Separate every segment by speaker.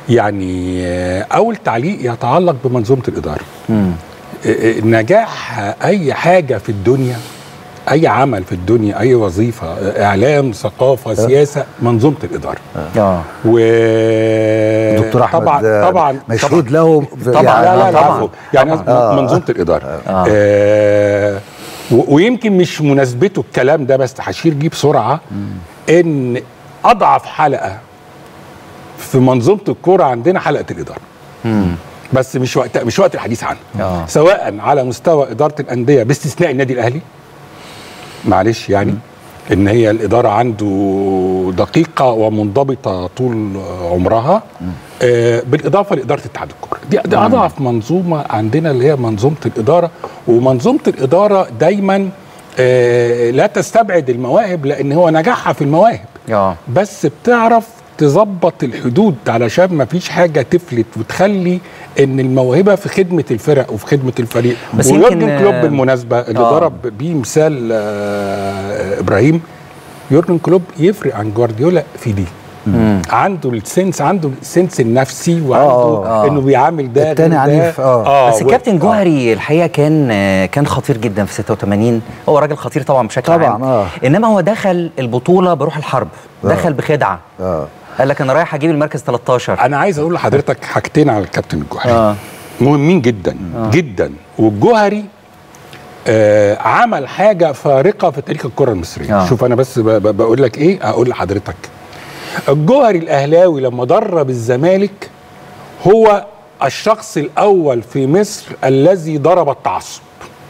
Speaker 1: يعني آه، اول تعليق يتعلق بمنظومه الاداره
Speaker 2: مم.
Speaker 1: آه، آه، نجاح اي حاجه في الدنيا اي عمل في الدنيا اي وظيفه آه، اعلام ثقافه سياسه منظومه الاداره
Speaker 2: اه
Speaker 1: و
Speaker 3: دكتور احمد
Speaker 1: طبعا
Speaker 3: آه،
Speaker 1: طبعا
Speaker 3: مشهود له في-
Speaker 1: طبعا
Speaker 3: يعني-
Speaker 1: لا لا لا
Speaker 2: طبعاً.
Speaker 1: عفوا. يعني
Speaker 3: آه.
Speaker 1: منظومه الاداره
Speaker 2: آه.
Speaker 1: آه و- ويمكن مش مناسبته الكلام ده بس هشير بيه بسرعه ان اضعف حلقه في منظومه الكوره عندنا حلقه الاداره
Speaker 2: مم.
Speaker 1: بس مش وقت مش وقت الحديث عنه
Speaker 2: آه.
Speaker 1: سواء على مستوى اداره الانديه باستثناء النادي الاهلي معلش يعني ان هي الاداره عنده دقيقه ومنضبطه طول عمرها آه بالاضافه لاداره اتحاد الكوره دي, دي اضعف منظومه عندنا اللي هي منظومه الاداره ومنظومه الاداره دايما آه لا تستبعد المواهب لان هو نجاحها في المواهب
Speaker 2: اه
Speaker 1: بس بتعرف تظبط الحدود علشان ما فيش حاجه تفلت وتخلي ان الموهبه في خدمه الفرق وفي خدمه الفريق
Speaker 2: بس
Speaker 1: ويورجن
Speaker 2: يمكن،
Speaker 1: كلوب
Speaker 2: آه،
Speaker 1: بالمناسبه اللي
Speaker 2: آه.
Speaker 1: ضرب بيه مثال آه ابراهيم يورجن كلوب يفرق عن جوارديولا في دي
Speaker 2: مم.
Speaker 1: عنده السنس عنده السنس النفسي وعنده
Speaker 2: آه.
Speaker 1: انه بيعامل ده
Speaker 3: التاني
Speaker 1: غير ده.
Speaker 3: عنيف، آه.
Speaker 2: بس
Speaker 1: و-
Speaker 2: الكابتن جوهري الحقيقه كان آه، كان خطير جدا في 86 هو راجل خطير طبعا بشكل
Speaker 3: طبعاً،
Speaker 2: عام
Speaker 3: آه.
Speaker 2: انما هو دخل البطوله بروح الحرب دخل بخدعه
Speaker 3: اه
Speaker 2: قال لك انا رايح اجيب المركز 13
Speaker 1: انا عايز اقول لحضرتك حاجتين على الكابتن الجوهري
Speaker 2: اه
Speaker 1: مهمين جدا آه. جدا والجوهري آه عمل حاجه فارقه في تاريخ الكره المصريه
Speaker 2: آه.
Speaker 1: آه. شوف انا بس ب- ب- بقول لك ايه اقول لحضرتك الجوهري الاهلاوي لما درب الزمالك هو الشخص الاول في مصر الذي ضرب التعصب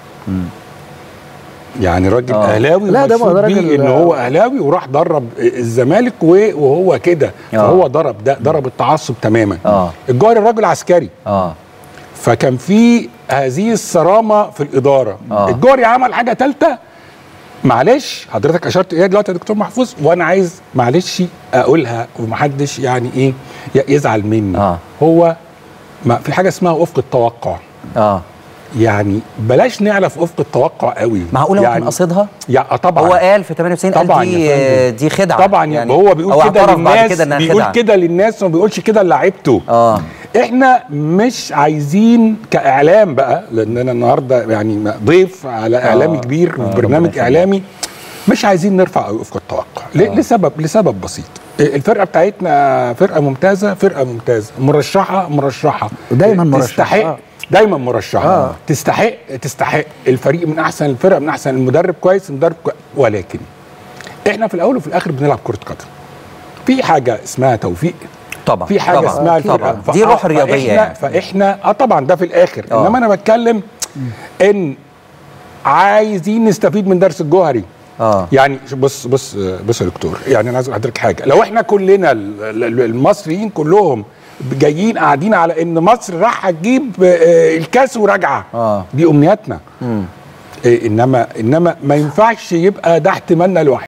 Speaker 1: يعني راجل
Speaker 2: آه.
Speaker 1: آه. اهلاوي
Speaker 3: لا، ده
Speaker 1: ومشهود
Speaker 3: ما ده راجل-
Speaker 1: بيه ان هو اهلاوي وراح درب الزمالك و- وهو كده
Speaker 2: آه.
Speaker 1: فهو ضرب ده ضرب التعصب تماما
Speaker 2: آه.
Speaker 1: الجوهري راجل عسكري
Speaker 2: اه
Speaker 1: فكان في هذه الصرامه في الاداره
Speaker 2: آه.
Speaker 1: آه. الجوهري عمل حاجه ثالثه معلش حضرتك اشرت ايه دلوقتي يا دكتور محفوظ وانا عايز معلش اقولها ومحدش يعني ايه ي- يزعل مني
Speaker 2: آه.
Speaker 1: هو ما في حاجه اسمها افق التوقع
Speaker 2: اه
Speaker 1: يعني بلاش نعلى في افق التوقع قوي
Speaker 2: معقوله هو
Speaker 1: يعني
Speaker 2: كان قصدها
Speaker 1: يا آه طبعا
Speaker 2: هو قال في 98
Speaker 1: طبعا
Speaker 2: قال دي
Speaker 1: يا فندم.
Speaker 2: دي خدعه
Speaker 1: طبعا يعني هو
Speaker 2: أو
Speaker 1: بيقول كده
Speaker 2: اعترف بعد
Speaker 1: للناس
Speaker 2: كده انها
Speaker 1: بيقول
Speaker 2: خدعه
Speaker 1: كده للناس وما بيقولش كده لعيبته
Speaker 2: اه
Speaker 1: احنا مش عايزين كاعلام بقى لاننا النهارده يعني ضيف على اعلامي كبير
Speaker 2: آه،
Speaker 1: في
Speaker 2: ربنا
Speaker 1: برنامج
Speaker 2: يخليك.
Speaker 1: اعلامي مش عايزين نرفع افق التوقع ل- لسبب لسبب بسيط الفرقه بتاعتنا فرقه ممتازه فرقه ممتازه مرشحه مرشحه
Speaker 3: دايماً مرشحة.
Speaker 1: تستحق
Speaker 3: آه.
Speaker 1: دايما مرشحه
Speaker 3: آه.
Speaker 1: تستحق تستحق الفريق من احسن الفرق من احسن المدرب كويس المدرب كويس ولكن احنا في الاول وفي الاخر بنلعب كره قدم في حاجه اسمها توفيق
Speaker 2: طبعا
Speaker 1: في حاجه
Speaker 2: طبعا.
Speaker 1: اسمها الفرقه
Speaker 2: طبعا
Speaker 1: ف-
Speaker 2: دي روح
Speaker 1: آه،
Speaker 2: رياضيه
Speaker 1: فاحنا
Speaker 2: يعني
Speaker 1: فاحنا اه طبعا ده في الاخر
Speaker 2: آه.
Speaker 1: انما انا بتكلم ان عايزين نستفيد من درس الجوهري
Speaker 2: اه
Speaker 1: يعني شوف بص بص بص يا دكتور يعني انا عايز اقول لحضرتك حاجه لو احنا كلنا ال- ال- المصريين كلهم جايين قاعدين على ان مصر راح تجيب آه، الكاس وراجعه
Speaker 2: آه.
Speaker 1: دي امنياتنا
Speaker 2: مم.
Speaker 1: إيه، انما انما ما ينفعش يبقى ده احتمالنا الوحيد